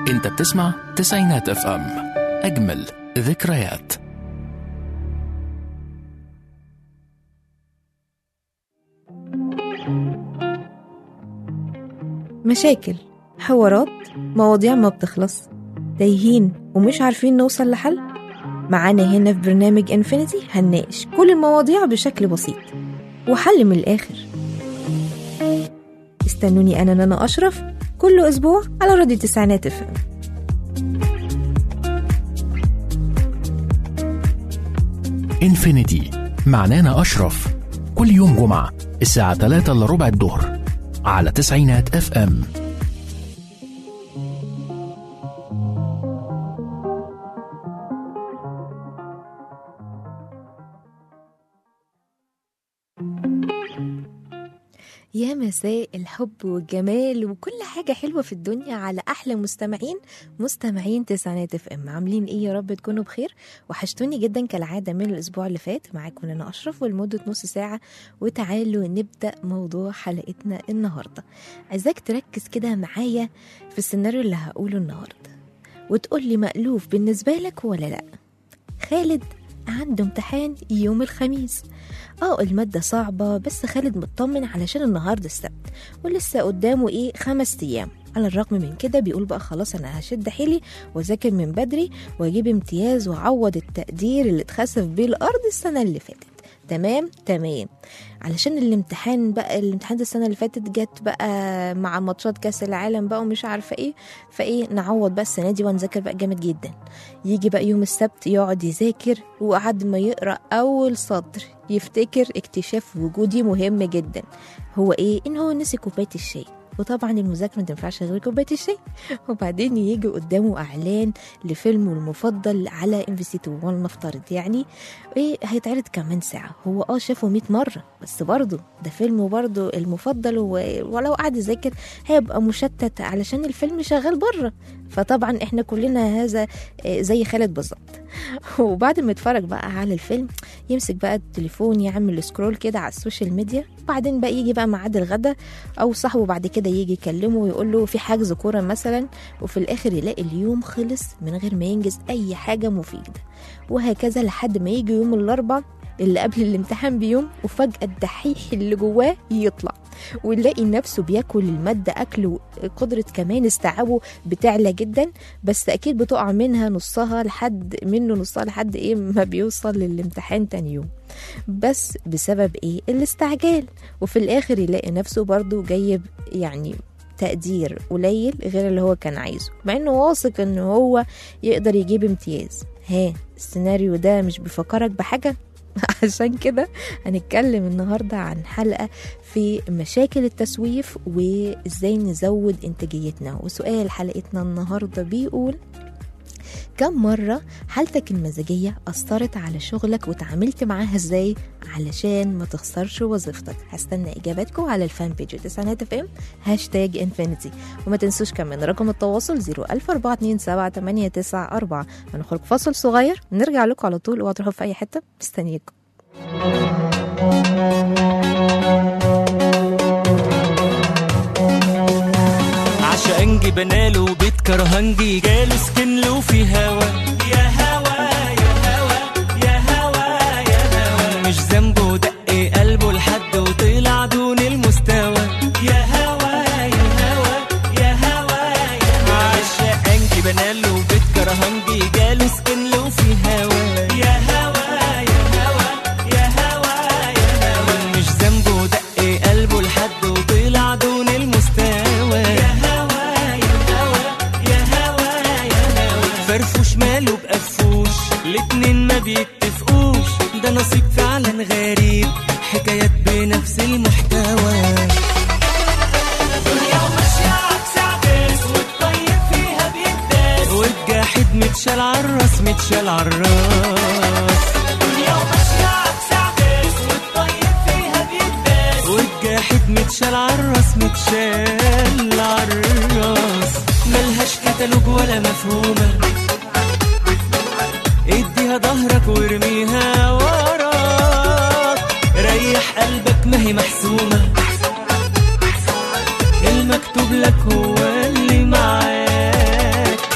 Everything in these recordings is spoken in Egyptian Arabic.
انت بتسمع تسعينات اف ام اجمل ذكريات مشاكل حوارات مواضيع ما بتخلص تايهين ومش عارفين نوصل لحل معانا هنا في برنامج انفينيتي هنناقش كل المواضيع بشكل بسيط وحل من الآخر استنوني أنا نانا أشرف كل أسبوع على راديو تسعينات اف ام انفينيتي مع نانا أشرف كل يوم جمعة الساعة 3 إلا ربع الظهر على تسعينات اف ام يا مساء الحب والجمال وكل حاجة حلوة في الدنيا على أحلى مستمعين مستمعين تسعينات اف ام عاملين ايه يا رب تكونوا بخير وحشتوني جدا كالعادة من الأسبوع اللي فات معاكم أنا أشرف ولمدة نص ساعة وتعالوا نبدأ موضوع حلقتنا النهاردة عايزاك تركز كده معايا في السيناريو اللي هقوله النهاردة وتقولي مألوف بالنسبة لك ولا لأ خالد عنده امتحان يوم الخميس اه المادة صعبة بس خالد مطمن علشان النهاردة السبت ولسه قدامه ايه خمس ايام على الرغم من كده بيقول بقى خلاص انا هشد حيلي واذاكر من بدري واجيب امتياز واعوض التقدير اللي اتخسف بيه الارض السنة اللي فاتت تمام تمام علشان الامتحان بقى الامتحان السنة اللي فاتت جت بقى مع ماتشات كاس العالم بقى ومش عارفة ايه فايه نعوض بقى السنة دي ونذاكر بقى جامد جدا يجي بقى يوم السبت يقعد يذاكر وقعد ما يقرأ أول سطر يفتكر اكتشاف وجودي مهم جدا هو ايه ان هو نسي كوباية الشاي وطبعا المذاكرة ما تنفعش غير كوباية الشاي وبعدين يجي قدامه إعلان لفيلمه المفضل على ام بي سي 2 ولنفترض يعني ايه هيتعرض كمان ساعة هو اه شافه 100 مرة بس برضه ده فيلمه برضه المفضل و... ولو قعد يذاكر هيبقى مشتت علشان الفيلم شغال بره فطبعا احنا كلنا هذا آه، زي خالد بالظبط وبعد ما يتفرج بقى على الفيلم يمسك بقى التليفون يعمل سكرول كده على السوشيال ميديا وبعدين بقى يجي بقى ميعاد الغدا او صاحبه بعد كده يجي يكلمه ويقول له في حجز كوره مثلا وفي الاخر يلاقي اليوم خلص من غير ما ينجز اي حاجه مفيده وهكذا لحد ما يجي يوم الاربع اللي قبل الامتحان بيوم وفجأة الدحيح اللي جواه يطلع ويلاقي نفسه بياكل المادة أكل قدرة كمان استيعابه بتعلى جدا بس أكيد بتقع منها نصها لحد منه نصها لحد إيه ما بيوصل للامتحان تاني يوم بس بسبب إيه الاستعجال وفي الآخر يلاقي نفسه برضو جايب يعني تقدير قليل غير اللي هو كان عايزه مع انه واثق ان هو يقدر يجيب امتياز ها السيناريو ده مش بيفكرك بحاجة عشان كده هنتكلم النهاردة عن حلقة في مشاكل التسويف وازاي نزود انتاجيتنا وسؤال حلقتنا النهاردة بيقول كم مرة حالتك المزاجية أثرت على شغلك وتعاملت معاها ازاي علشان ما تخسرش وظيفتك هستنى إجاباتكم على الفان بيج تسعينات اف ام هاشتاج انفينيتي وما تنسوش كمان رقم التواصل 01427 هنخرج فاصل صغير نرجع لكم على طول اوعوا تروحوا في أي حتة مستنيكم عشقنجي بناله وبيت كرهنجي جاله سكن له في هوا يا هوا يا هوا يا هوا يا هوا مش ذنبه دق قلبه لحد وطلع دون المستوى يا هوا يا هوا يا هوا يا هوا عشقنجي بناله وبيت كرهنجي جاله سكن له في هوا يا هوا يا هوا يا هوا يا هوا مش ذنبه دق قلبه لحد وطلع دون المستوى يا هوا يا هوا يا هوا يا هوا فرفوش ماله بقفوش الاتنين ما بيتفقوش ده نصيب فعلا غريب حكايات بنفس المحتوى دنيا وماشية عكس عكاس والطيب فيها بيتداس والجاحد متشال عالراس متشال عالراس دنيا وماشية عكس عكاس والطيب فيها بيتداس والجاحد متشال عالراس متشال عالراس ملهاش كتالوج ولا مفهومة اديها ظهرك وارميها وراك ريح قلبك ما هي محسومة المكتوب لك هو اللي معاك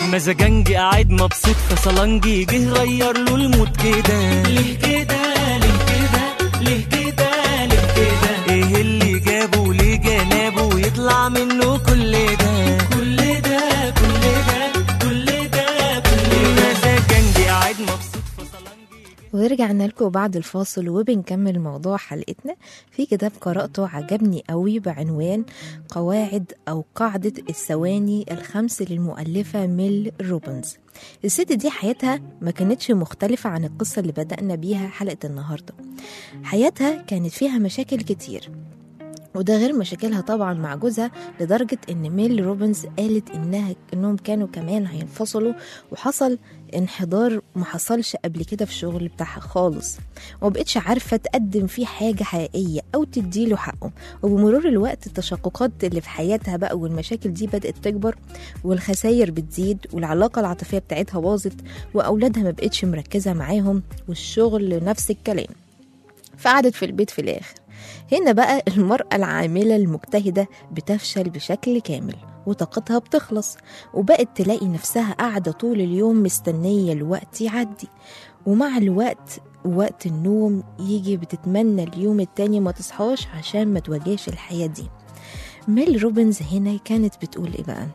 مزاجنجي قاعد مبسوط في صلنجي جه غير له المود كده ليه كده ليه كده ليه كده ليه كده ايه اللي جابه ليه جنابه يطلع منه كل ده كل ده كل ده كل ده كل ده مزاجنجي قاعد مبسوط في صلنجي ورجعنا لكم بعد الفاصل وبنكمل موضوع حلقتنا في كتاب قرأته عجبني قوي بعنوان قواعد أو قاعدة الثواني الخمس للمؤلفة ميل روبنز الست دي حياتها ما كانتش مختلفة عن القصة اللي بدأنا بيها حلقة النهاردة حياتها كانت فيها مشاكل كتير وده غير مشاكلها طبعا مع جوزها لدرجة ان ميل روبنز قالت انها انهم كانوا كمان هينفصلوا وحصل انحدار ما حصلش قبل كده في الشغل بتاعها خالص ومبقتش عارفة تقدم فيه حاجة حقيقية أو تديله حقه وبمرور الوقت التشققات اللي في حياتها بقى والمشاكل دي بدأت تكبر والخساير بتزيد والعلاقة العاطفية بتاعتها باظت وأولادها ما بقتش مركزة معاهم والشغل نفس الكلام فقعدت في البيت في الآخر هنا بقى المرأة العاملة المجتهدة بتفشل بشكل كامل وطاقتها بتخلص وبقت تلاقي نفسها قاعدة طول اليوم مستنية الوقت يعدي ومع الوقت وقت النوم يجي بتتمنى اليوم التاني ما تصحاش عشان ما تواجهش الحياة دي ميل روبنز هنا كانت بتقول ايه بقى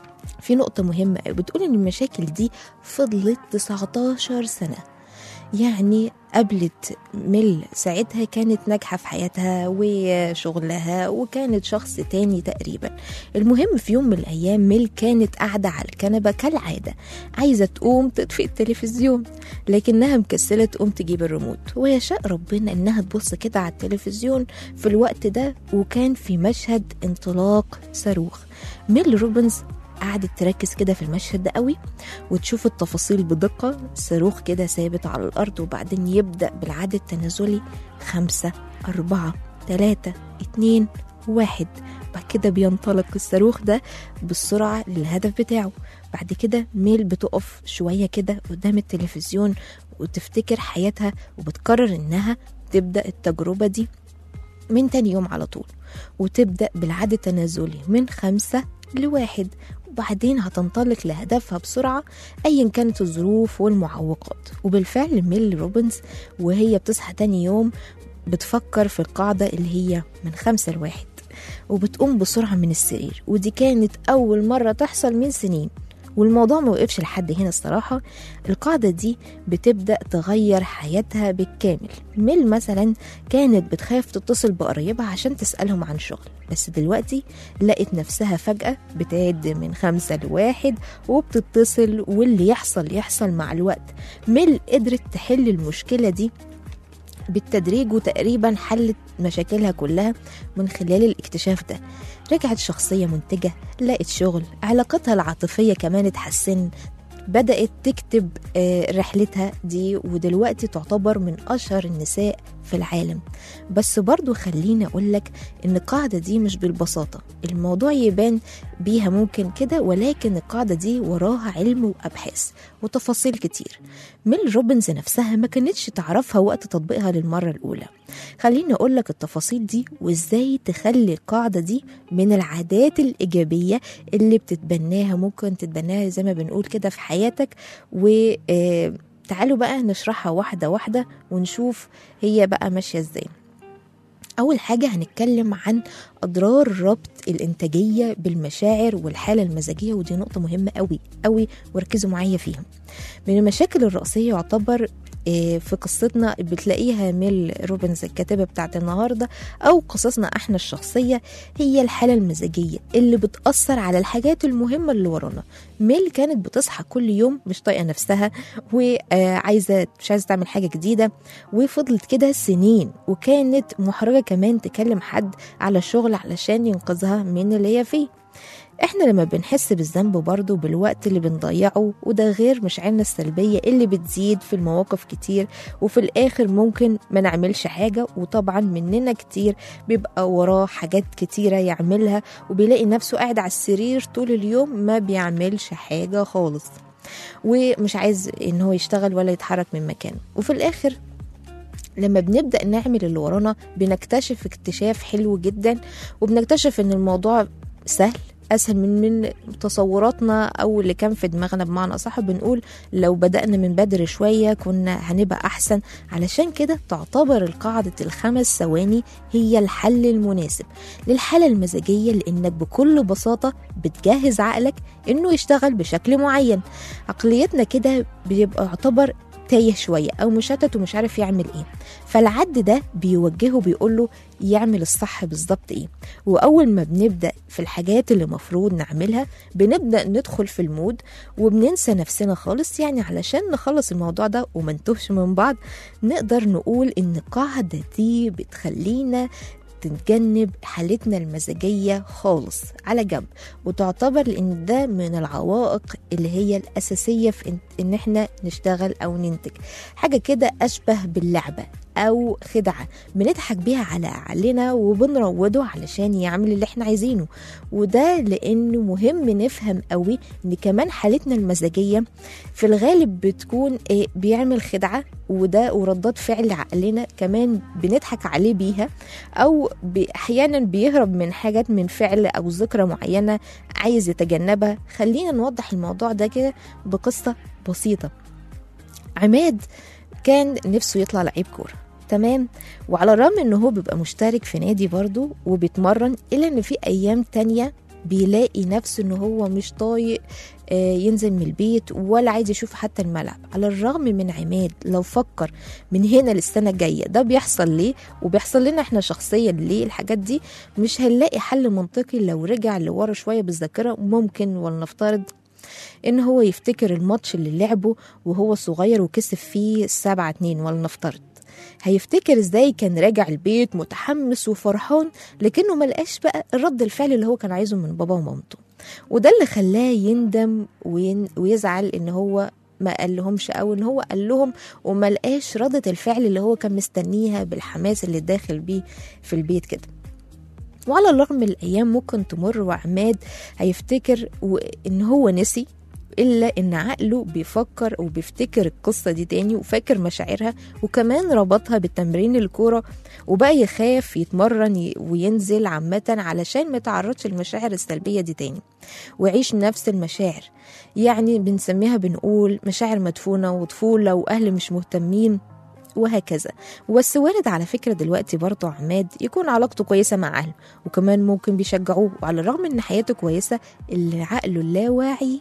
في نقطة مهمة أوي، بتقول إن المشاكل دي فضلت 19 سنة يعني قابلت ميل ساعتها كانت ناجحة في حياتها وشغلها وكانت شخص تاني تقريبا المهم في يوم من الأيام ميل كانت قاعدة على الكنبة كالعادة عايزة تقوم تطفئ التلفزيون لكنها مكسلة تقوم تجيب الريموت ويشاء ربنا إنها تبص كده على التلفزيون في الوقت ده وكان في مشهد انطلاق صاروخ ميل روبنز قعدت تركز كده في المشهد ده قوي وتشوف التفاصيل بدقة صاروخ كده ثابت على الأرض وبعدين يبدأ بالعد التنازلي خمسة أربعة تلاتة اتنين واحد بعد كده بينطلق الصاروخ ده بالسرعة للهدف بتاعه بعد كده ميل بتقف شوية كده قدام التلفزيون وتفتكر حياتها وبتقرر إنها تبدأ التجربة دي من تاني يوم على طول وتبدأ بالعد التنازلي من خمسة لواحد وبعدين هتنطلق لهدفها بسرعة أيا كانت الظروف والمعوقات وبالفعل ميل روبنز وهي بتصحى تاني يوم بتفكر في القاعدة اللي هي من خمسة لواحد وبتقوم بسرعة من السرير ودي كانت أول مرة تحصل من سنين والموضوع ما وقفش لحد هنا الصراحة القاعدة دي بتبدأ تغير حياتها بالكامل ميل مثلا كانت بتخاف تتصل بقرايبها عشان تسألهم عن شغل بس دلوقتي لقت نفسها فجأة بتعد من خمسة لواحد وبتتصل واللي يحصل يحصل مع الوقت ميل قدرت تحل المشكلة دي بالتدريج وتقريبا حلت مشاكلها كلها من خلال الاكتشاف ده رجعت شخصية منتجة لقت شغل علاقتها العاطفية كمان اتحسنت بدأت تكتب آه، رحلتها دي ودلوقتي تعتبر من أشهر النساء في العالم بس برضو خليني أقولك إن القاعدة دي مش بالبساطة الموضوع يبان بيها ممكن كده ولكن القاعدة دي وراها علم وأبحاث وتفاصيل كتير ميل روبنز نفسها ما كانتش تعرفها وقت تطبيقها للمرة الأولى خليني أقولك التفاصيل دي وإزاي تخلي القاعدة دي من العادات الإيجابية اللي بتتبناها ممكن تتبناها زي ما بنقول كده في حياتك و آه، تعالوا بقى نشرحها واحدة واحدة ونشوف هي بقى ماشية ازاي أول حاجة هنتكلم عن أضرار ربط الإنتاجية بالمشاعر والحالة المزاجية ودي نقطة مهمة قوي قوي وركزوا معايا فيها من المشاكل الرئيسية يعتبر آه، في قصتنا بتلاقيها ميل روبنز الكاتبة بتاعت النهاردة أو قصصنا احنا الشخصية هي الحالة المزاجية اللي بتأثر على الحاجات المهمة اللي ورانا ميل كانت بتصحى كل يوم مش طايقة نفسها وعايزة مش عايزة تعمل حاجة جديدة وفضلت كده سنين وكانت محرجة كمان تكلم حد على شغل علشان ينقذها من اللي هي فيه احنا لما بنحس بالذنب برضه بالوقت اللي بنضيعه وده غير مشاعرنا السلبية اللي بتزيد في المواقف كتير وفي الآخر ممكن ما نعملش حاجة وطبعا مننا كتير بيبقى وراه حاجات كتيرة يعملها وبيلاقي نفسه قاعد على السرير طول اليوم ما بيعملش حاجة خالص ومش عايز ان هو يشتغل ولا يتحرك من مكانه وفي الآخر لما بنبدأ نعمل اللي ورانا بنكتشف اكتشاف حلو جدا وبنكتشف ان الموضوع سهل اسهل من من تصوراتنا او اللي كان في دماغنا بمعنى اصح بنقول لو بدانا من بدري شويه كنا هنبقى احسن علشان كده تعتبر القاعده الخمس ثواني هي الحل المناسب للحاله المزاجيه لانك بكل بساطه بتجهز عقلك انه يشتغل بشكل معين عقليتنا كده بيبقى يعتبر تايه شويه او مشتت ومش عارف يعمل ايه فالعد ده بيوجهه بيقول له يعمل الصح بالظبط ايه واول ما بنبدا في الحاجات اللي المفروض نعملها بنبدا ندخل في المود وبننسى نفسنا خالص يعني علشان نخلص الموضوع ده وما نتوهش من بعض نقدر نقول ان القاعده دي بتخلينا تتجنب حالتنا المزاجية خالص على جنب وتعتبر ان ده من العوائق اللي هي الأساسية في إن- ان احنا نشتغل او ننتج حاجة كده أشبه باللعبة أو خدعة بنضحك بيها على عقلنا وبنروضه علشان يعمل اللي احنا عايزينه وده لأنه مهم نفهم قوي ان كمان حالتنا المزاجية في الغالب بتكون إيه بيعمل خدعة وده وردات فعل عقلنا كمان بنضحك عليه بيها او ب- احيانا بيهرب من حاجات من فعل او ذكرى معينه عايز يتجنبها خلينا نوضح الموضوع ده كده بقصه بسيطه عماد كان نفسه يطلع لعيب كوره تمام وعلى الرغم ان هو بيبقى مشترك في نادي برضه وبيتمرن الا ان في ايام تانية بيلاقي نفسه ان هو مش طايق آه، ينزل من البيت ولا عايز يشوف حتى الملعب على الرغم من عماد لو فكر من هنا للسنه الجايه ده بيحصل ليه وبيحصل لنا احنا شخصيا ليه الحاجات دي مش هنلاقي حل منطقي لو رجع لورا شويه بالذاكره ممكن ولنفترض ان هو يفتكر الماتش اللي لعبه وهو صغير وكسب فيه سبعة اتنين ولنفترض هيفتكر ازاي كان راجع البيت متحمس وفرحان لكنه ملقاش بقى رد الفعل اللي هو كان عايزه من بابا ومامته وده اللي خلاه يندم وين ويزعل ان هو ما قال لهمش او ان هو قال لهم وما لقاش ردة الفعل اللي هو كان مستنيها بالحماس اللي داخل بيه في البيت كده وعلى الرغم من الايام ممكن تمر وعماد هيفتكر و- ان هو نسي الا ان عقله بيفكر وبيفتكر القصه دي تاني وفاكر مشاعرها وكمان ربطها بالتمرين الكوره وبقى يخاف يتمرن ي- وينزل عامه علشان ما يتعرضش للمشاعر السلبيه دي تاني ويعيش نفس المشاعر يعني بنسميها بنقول مشاعر مدفونه وطفوله واهل مش مهتمين وهكذا بس وارد على فكرة دلوقتي برضه عماد يكون علاقته كويسة مع أهله وكمان ممكن بيشجعوه وعلى الرغم إن حياته كويسة اللي عقله اللاواعي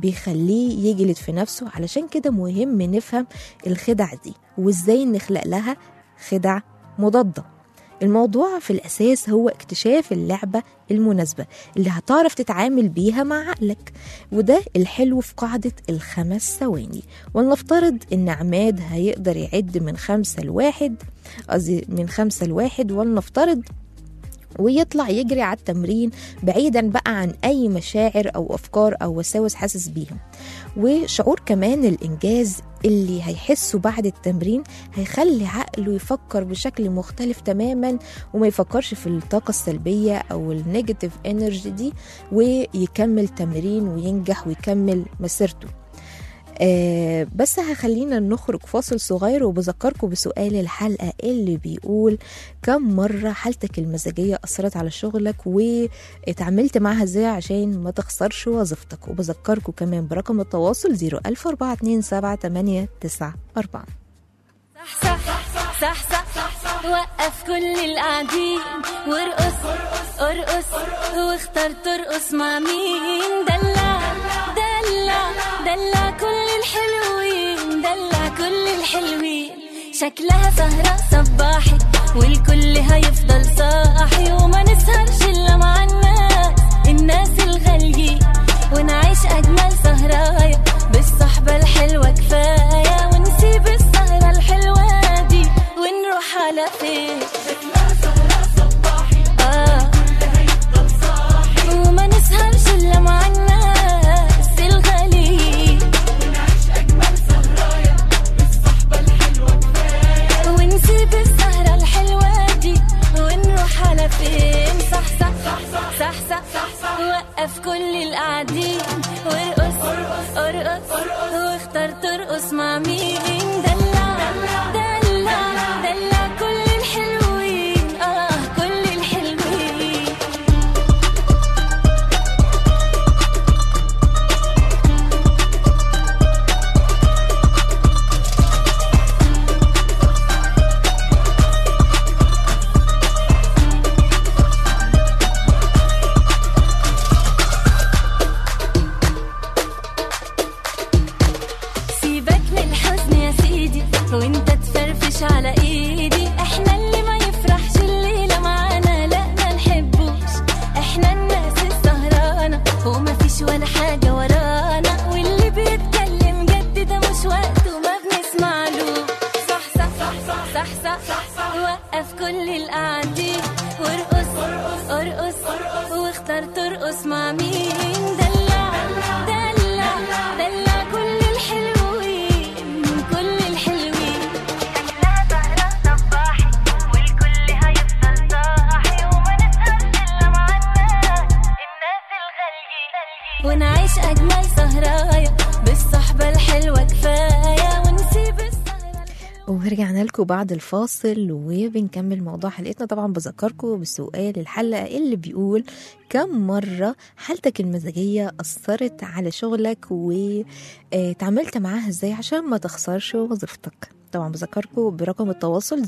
بيخليه يجلد في نفسه علشان كده مهم نفهم الخدع دي وإزاي نخلق لها خدع مضادة الموضوع في الأساس هو اكتشاف اللعبة المناسبة اللي هتعرف تتعامل بيها مع عقلك وده الحلو في قاعدة الخمس ثواني ولنفترض إن عماد هيقدر يعد من خمسة لواحد قصدي من خمسة لواحد ولنفترض ويطلع يجري على التمرين بعيدا بقى عن أي مشاعر أو أفكار أو وساوس حاسس بيها وشعور كمان الإنجاز اللي هيحسه بعد التمرين هيخلي عقله يفكر بشكل مختلف تماما وما يفكرش في الطاقة السلبية أو النيجاتيف انرجي دي ويكمل تمرين وينجح ويكمل مسيرته آه بس هخلينا نخرج فاصل صغير وبذكركم بسؤال الحلقة اللي بيقول كم مرة حالتك المزاجية أثرت على شغلك واتعاملت معاها ازاي عشان ما تخسرش وظيفتك وبذكركم كمان برقم التواصل 01427 صح صح صح صح وقف كل القاعدين وارقص ارقص واختار ترقص مع مين دلع دلع دلع كل الحلوين دلع كل الحلوين شكلها سهرة صباحي والكل هيفضل صاحي وما نسهرش الا مع الناس الناس الغاليين ونعيش اجمل سهرايا بالصحبة الحلوة كفاية ونسيب السهرة الحلوة دي ونروح على فين آه. وما نسهرش الا مع الناس الغاليين ونسيب السهرة الحلوة دي ونروح على فين صح صح صح صح صح, صح وقف كل القاعدين وارقص ارقص واختار ترقص مع مين دلع دلع دلع كل الحلوين اه كل الحلوين وانت تفرفش على ايدي احنا اللي ما يفرحش الليلة معانا لا ما نحبوش احنا الناس السهرانة وما فيش ولا حاجة ورانا واللي بيتكلم جد ده مش وقته ما بنسمعلوش صح صح صح صح صح, صح, صح وقف كل القاعدين وارقص ارقص واختار ترقص مع مين دلع دلع دلع كل الحلوين كل الحلوين شكلها سهرة صباحي والكل هيفضل صاحي وما نسألش إلا معنا الناس الغاليين ونعيش أجمل سهرايا بالصحبة الحلوة كفاية ونسيب السهرة ورجعنا لكم بعد الفاصل وبنكمل موضوع حلقتنا طبعا بذكركم بسؤال الحلقة اللي بيقول كم مرة حالتك المزاجية أثرت على شغلك وتعاملت معاها ازاي عشان ما تخسرش وظيفتك طبعا بذكركم برقم التواصل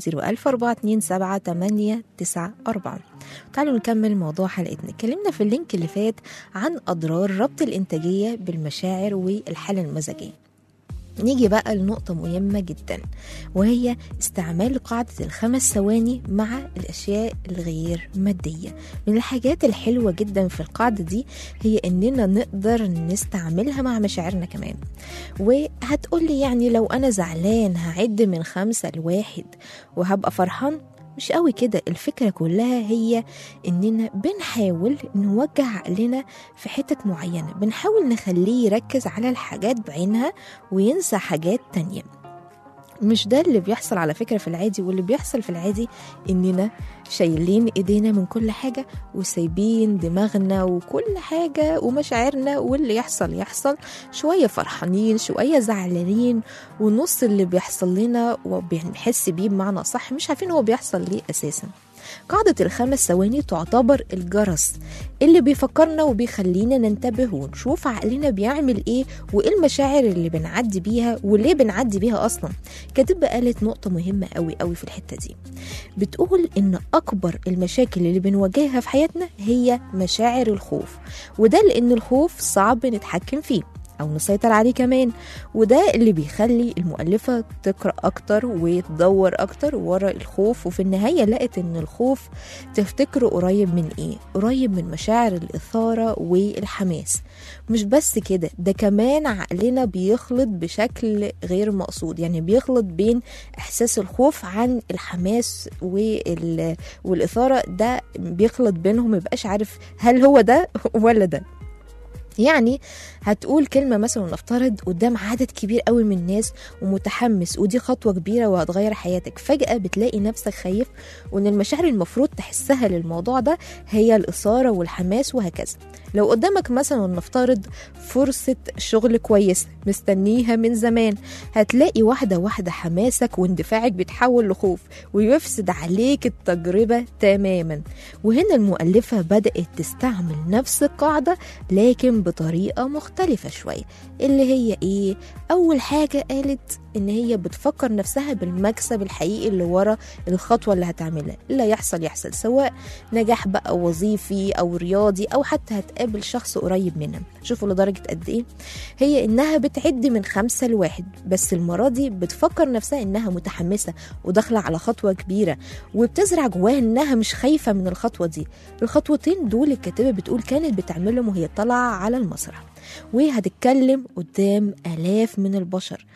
01427 تعالوا نكمل موضوع حلقتنا اتكلمنا في اللينك اللي فات عن أضرار ربط الإنتاجية بالمشاعر والحالة المزاجية نيجي بقى لنقطة مهمة جدا وهي استعمال قاعدة الخمس ثواني مع الأشياء الغير مادية من الحاجات الحلوة جدا في القاعدة دي هي إننا نقدر نستعملها مع مشاعرنا كمان وهتقولي يعني لو أنا زعلان هعد من خمسة لواحد وهبقى فرحان مش قوي كده الفكرة كلها هي إننا بنحاول نوجه عقلنا في حتت معينة بنحاول نخليه يركز على الحاجات بعينها وينسى حاجات تانية مش ده اللي بيحصل على فكرة في العادي واللي بيحصل في العادي إننا شايلين إيدينا من كل حاجة وسايبين دماغنا وكل حاجة ومشاعرنا واللي يحصل يحصل شوية فرحانين شوية زعلانين ونص اللي بيحصل لنا وبنحس بيه بمعنى صح مش عارفين هو بيحصل ليه أساساً قاعدة الخمس ثواني تعتبر الجرس اللي بيفكرنا وبيخلينا ننتبه ونشوف عقلنا بيعمل ايه وايه المشاعر اللي بنعدي بيها وليه بنعدي بيها اصلا كاتبة قالت نقطة مهمة قوي قوي في الحتة دي بتقول ان اكبر المشاكل اللي بنواجهها في حياتنا هي مشاعر الخوف وده لان الخوف صعب نتحكم فيه أو نسيطر عليه كمان وده اللي بيخلي المؤلفة تقرأ أكتر وتدور أكتر ورا الخوف وفي النهاية لقت إن الخوف تفتكره قريب من إيه؟ قريب من مشاعر الإثارة والحماس مش بس كده ده كمان عقلنا بيخلط بشكل غير مقصود يعني بيخلط بين إحساس الخوف عن الحماس وال... والإثارة ده بيخلط بينهم ميبقاش عارف هل هو ده ولا ده يعني هتقول كلمة مثلا نفترض قدام عدد كبير قوي من الناس ومتحمس ودي خطوة كبيرة وهتغير حياتك فجأة بتلاقي نفسك خايف وان المشاعر المفروض تحسها للموضوع ده هي الإثارة والحماس وهكذا لو قدامك مثلا نفترض فرصة شغل كويسة مستنيها من زمان هتلاقي واحدة واحدة حماسك واندفاعك بيتحول لخوف ويفسد عليك التجربة تماما وهنا المؤلفة بدأت تستعمل نفس القاعدة لكن بطريقة مختلفة شوية اللي هي ايه أول حاجة قالت إن هي بتفكر نفسها بالمكسب الحقيقي اللي ورا الخطوة اللي هتعملها اللي يحصل يحصل سواء نجاح بقى وظيفي أو رياضي أو حتى هتقابل شخص قريب منها شوفوا لدرجة قد إيه هي إنها بتعد من خمسة لواحد بس المرة دي بتفكر نفسها إنها متحمسة وداخلة على خطوة كبيرة وبتزرع جواها إنها مش خايفة من الخطوة دي الخطوتين دول الكاتبة بتقول كانت بتعملهم وهي طالعة على المسرح وهتتكلم قدام آلاف من البشر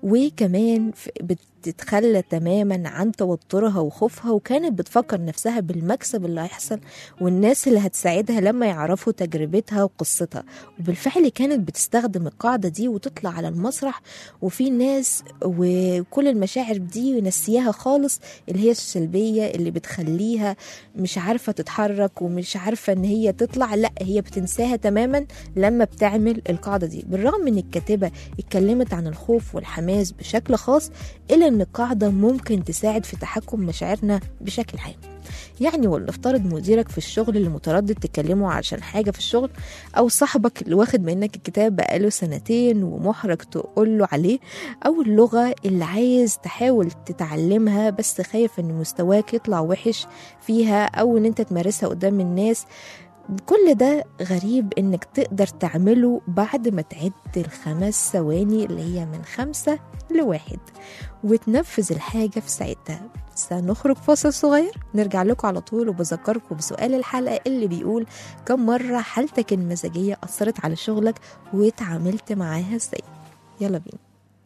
وكمان ف- بتتخلى تماما عن توترها وخوفها وكانت بتفكر نفسها بالمكسب اللي هيحصل والناس اللي هتساعدها لما يعرفوا تجربتها وقصتها وبالفعل كانت بتستخدم القاعدة دي وتطلع على المسرح وفي ناس وكل المشاعر دي نسياها خالص اللي هي السلبية اللي بتخليها مش عارفة تتحرك ومش عارفة ان هي تطلع لا هي بتنساها تماما لما بتعمل القاعدة دي بالرغم من الكاتبة اتكلمت عن الخوف والحماس بشكل خاص إلا إن القاعدة ممكن تساعد في تحكم مشاعرنا بشكل عام يعني ولنفترض مديرك في الشغل اللي متردد تكلمه عشان حاجة في الشغل أو صاحبك اللي واخد منك الكتاب بقاله سنتين ومحرج تقول له عليه أو اللغة اللي عايز تحاول تتعلمها بس خايف إن مستواك يطلع وحش فيها أو إن أنت تمارسها قدام الناس كل ده غريب انك تقدر تعمله بعد ما تعد الخمس ثواني اللي هي من خمسة لواحد وتنفذ الحاجة في ساعتها سنخرج فاصل صغير نرجع لكم على طول وبذكركم بسؤال الحلقة اللي بيقول كم مرة حالتك المزاجية أثرت على شغلك واتعاملت معاها ازاي يلا بينا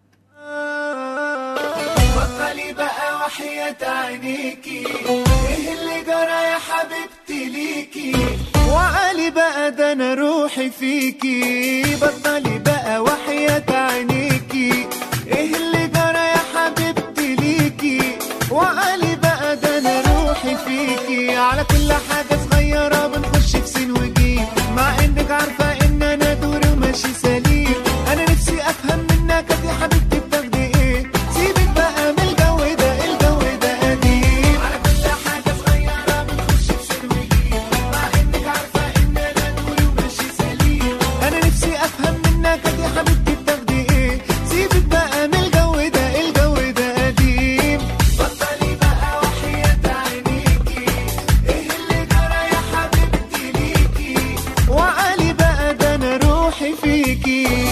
بطلي بقى وحياة عينيكي ايه اللي جرى يا حبيبتي ليكي وعلي بقى ده انا روحي فيكي بطلي بقى وحياة عينيكي ايه اللي جرى يا حبيبتي ليكي وعلي بقى ده انا روحي فيكي على كل حاجة صغيرة بنخش في سين وجيم مع انك عارفة ان انا دوري وماشي سليم انا نفسي افهم منك يا حبيبتي بتاخدي ايه سيبك بقى من الجو ده الجو ده قديم على كل حاجة صغيرة بنخش في سين وجيم مع انك عارفة ان انا دوري وماشي سليم انا نفسي افهم منك يا حبيبتي بتاخدي ايه سيبك بقى من الجو ده الجو ده قديم بطلي بقى وحياة عينيكي ايه اللي جرى يا حبيبتي ليكي وعلي بقى ده انا روحي فيكي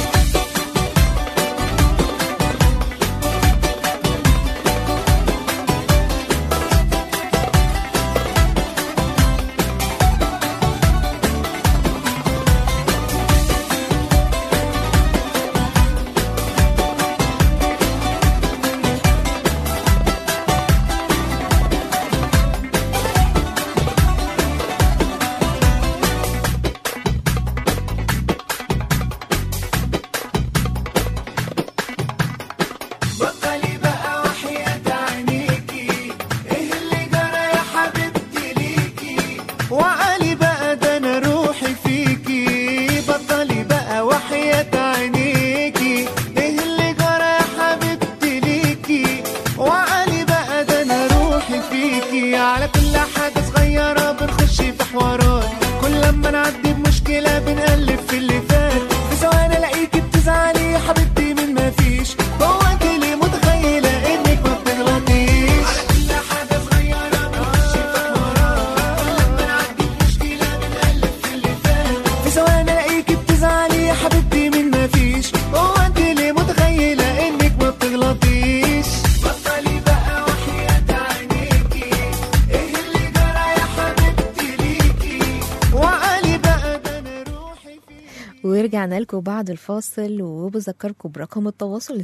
بطلي بقى وحياة عينيكي ايه اللي جرى يا حبيبتي ليكي وعلي بقى ده انا روحي فيكي بطلي بقى وحياة عينيكي ايه اللي جرى يا حبيبتي ليكي وعلي بقى ده انا روحي فيكي على كل حاجة صغيرة بنخش في حوارات كل لما نعدي بمشكلة بنقلب في اللي فات في ثواني الاقيكي بتزعلي يا حبيبتي من ما فيش هو انت ليه متخيلة انك ما بتغلطيش على كل حاجة صغيرة بنخش في حوارات كل لما نعدي بمشكلة بنقلب في اللي فات في ثواني الاقيكي بتزعلي يا حبيبتي من ما فيش هو انت ليه متخيلة انك ما بتغلطيش بطلي بقى وحياة عينيكي ايه اللي جرى يا حبيبتي ليكي وعلي بقى ده انا روحي فيكي ورجعنا لكم بعد الفاصل وبذكركم برقم التواصل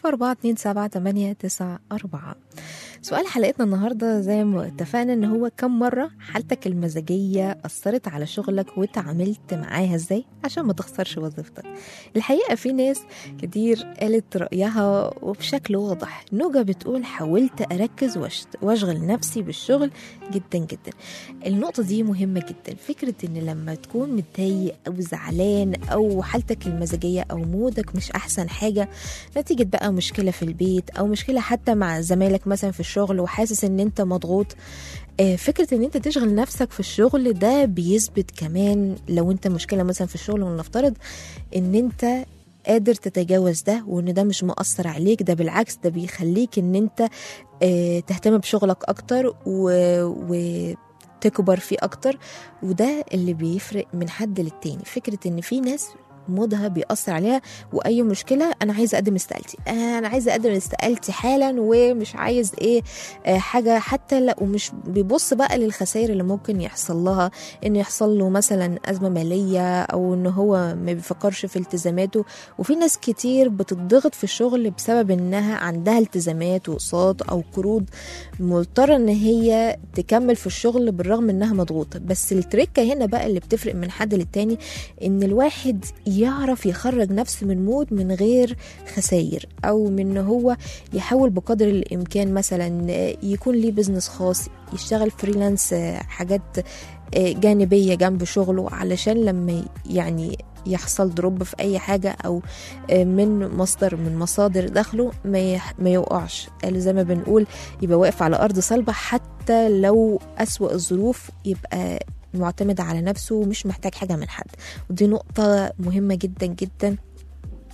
014278994 سؤال حلقتنا النهاردة زي ما اتفقنا ان هو كم مرة حالتك المزاجية أثرت على شغلك وتعاملت معاها ازاي عشان ما تخسرش وظيفتك الحقيقة في ناس كتير قالت رأيها وبشكل واضح نوجة بتقول حاولت أركز وأشت- وأشغل نفسي بالشغل جدا جدا النقطة دي مهمة جدا فكرة ان لما تكون متضايق او زعلان او حالتك المزاجية او مودك مش احسن حاجة نتيجة بقى مشكلة في البيت او مشكلة حتى مع زمايلك مثلا في الشغل وحاسس ان انت مضغوط آه، فكرة ان انت تشغل نفسك في الشغل ده بيثبت كمان لو انت مشكلة مثلا في الشغل ونفترض ان انت قادر تتجاوز ده وان ده مش مؤثر عليك ده بالعكس ده بيخليك ان انت آه، تهتم بشغلك اكتر و... و... تكبر فيه اكتر وده اللي بيفرق من حد للتاني فكرة ان في ناس مودها بيأثر عليها واي مشكله انا عايزه اقدم استقالتي آه، انا عايزه اقدم استقالتي حالا ومش عايز ايه آه، حاجه حتى لا ومش بيبص بقى للخسائر اللي ممكن يحصل لها انه يحصل له مثلا ازمه ماليه او ان هو ما بيفكرش في التزاماته وفي ناس كتير بتضغط في الشغل بسبب انها عندها التزامات واقساط او قروض مضطره ان هي تكمل في الشغل بالرغم انها مضغوطه بس التركه هنا بقى اللي بتفرق من حد للتاني ان الواحد يعرف يخرج نفسه من مود من غير خساير او من ان هو يحاول بقدر الامكان مثلا يكون ليه بزنس خاص يشتغل فريلانس حاجات جانبيه جنب شغله علشان لما يعني يحصل دروب في اي حاجه او من مصدر من مصادر دخله ما يح- ما يوقعش قال زي ما بنقول يبقى واقف على ارض صلبه حتى لو اسوا الظروف يبقى معتمد على نفسه ومش محتاج حاجه من حد ودي نقطه مهمه جدا جدا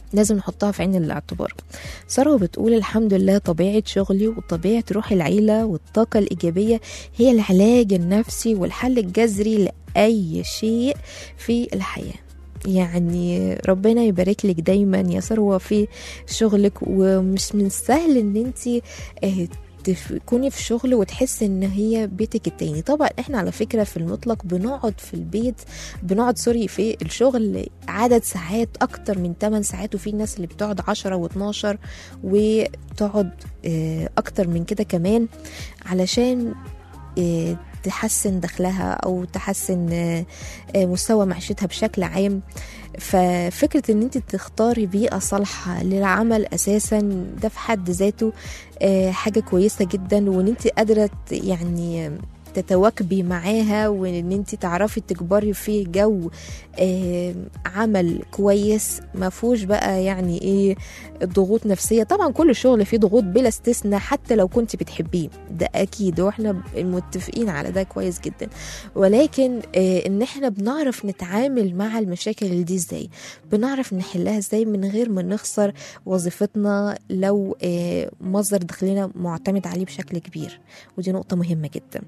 لازم نحطها في عين الاعتبار سارة بتقول الحمد لله طبيعة شغلي وطبيعة روح العيلة والطاقة الإيجابية هي العلاج النفسي والحل الجذري لأي شيء في الحياة يعني ربنا يبارك لك دايما يا ثروة في شغلك ومش من السهل ان انت تكوني في شغل وتحس ان هي بيتك التاني طبعا احنا على فكرة في المطلق بنقعد في البيت بنقعد سوري في الشغل عدد ساعات اكتر من 8 ساعات وفي ناس اللي بتقعد 10 و12 وتقعد آه، اكتر من كده كمان علشان آه، تحسن دخلها او تحسن آه، آه، مستوى معيشتها بشكل عام ففكرة ان انت تختاري بيئة صالحة للعمل اساسا ده في حد ذاته آه، حاجة كويسة جدا وان انت قادرة ت- يعني تتواكبي معاها وان انت تعرفي تكبري في جو آه، عمل كويس ما فيهوش بقى يعني ايه ضغوط نفسيه طبعا كل الشغل فيه ضغوط بلا استثناء حتى لو كنت بتحبيه ده اكيد واحنا متفقين على ده كويس جدا ولكن آه، ان احنا بنعرف نتعامل مع المشاكل دي ازاي بنعرف نحلها ازاي من غير ما نخسر وظيفتنا لو آه، مصدر دخلنا معتمد عليه بشكل كبير ودي نقطه مهمه جدا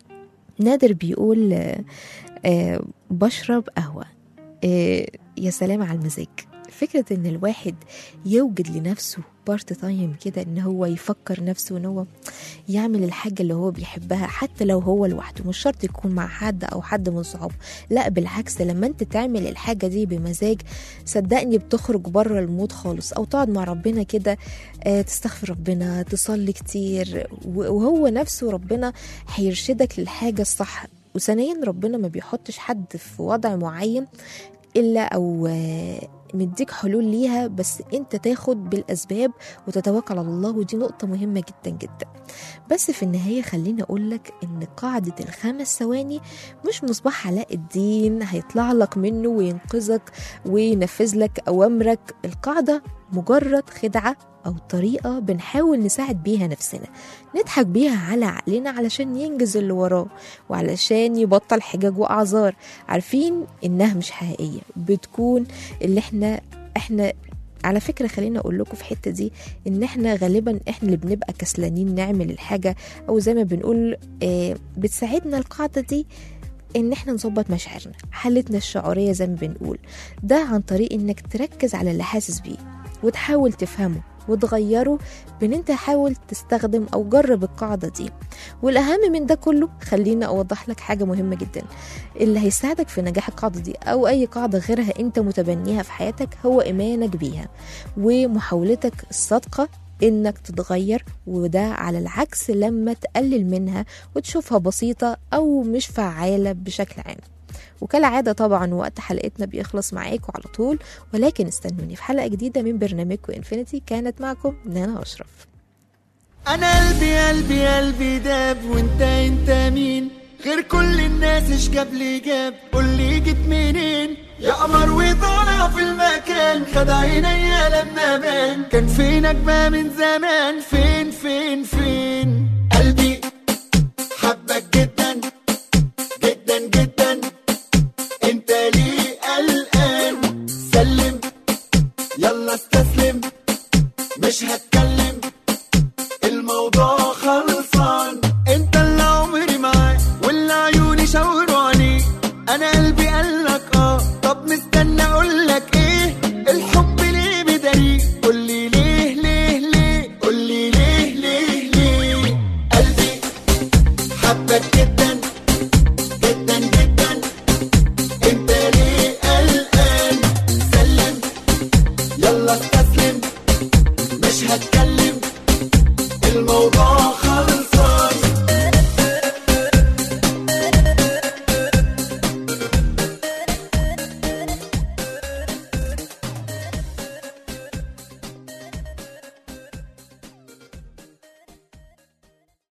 نادر بيقول آه، آه، بشرب قهوه آه، يا سلام على المزاج فكرة ان الواحد يوجد لنفسه بارت تايم كده ان هو يفكر نفسه ان هو يعمل الحاجة اللي هو بيحبها حتى لو هو لوحده مش شرط يكون مع حد او حد من صحابه لا بالعكس لما انت تعمل الحاجة دي بمزاج صدقني بتخرج بره المود خالص او تقعد مع ربنا كده آه، تستغفر ربنا تصلي كتير وهو نفسه ربنا هيرشدك للحاجة الصح وثانيا ربنا ما بيحطش حد في وضع معين الا او آه، مديك حلول ليها بس انت تاخد بالاسباب وتتوكل على الله ودي نقطة مهمة جدا جدا بس في النهاية خليني اقولك ان قاعدة الخمس ثواني مش مصباح علاء الدين هيطلع لك منه وينقذك وينفذ لك اوامرك القاعدة مجرد خدعة أو طريقة بنحاول نساعد بيها نفسنا نضحك بيها على عقلنا علشان ينجز اللي وراه وعلشان يبطل حجج وأعذار عارفين إنها مش حقيقية بتكون اللي احنا احنا على فكرة خليني أقول لكم في الحتة دي إن إحنا غالبا إحنا اللي بنبقى كسلانين نعمل الحاجة أو زي ما بنقول آه بتساعدنا القاعدة دي إن إحنا نظبط مشاعرنا حالتنا الشعورية زي ما بنقول ده عن طريق إنك تركز على اللي حاسس بيه وتحاول تفهمه وتغيره بان انت حاول تستخدم او جرب القاعده دي والاهم من ده كله خليني اوضح لك حاجه مهمه جدا اللي هيساعدك في نجاح القاعده دي او اي قاعده غيرها انت متبنيها في حياتك هو ايمانك بيها ومحاولتك الصادقه انك تتغير وده على العكس لما تقلل منها وتشوفها بسيطه او مش فعاله بشكل عام وكالعادة طبعا وقت حلقتنا بيخلص معاكم على طول ولكن استنوني في حلقة جديدة من برنامجكم انفينيتي كانت معكم نانا أشرف انا قلبي قلبي قلبي داب وانت انت مين غير كل الناس ايش جاب لي جاب قول لي جيت منين يا قمر وطالع في المكان خد عينيا لما بان كان فينك بقى من زمان فين فين فين قلبي حبك جدا جدا جدا انت ليه قلقان سلم يلا استسلم مش هتكلم الموضوع خلصان انت اللي عمري معاه واللي عيوني شاوروا عليه انا قلبي قالك اه طب مستنى اقولك ايه الحب ليه بداري قولي ليه ليه ليه قولي ليه ليه ليه قلبي حبك جدا جدا جدا انت ليه قلقان سلم يلا استسلم مش هتكلم الموضوع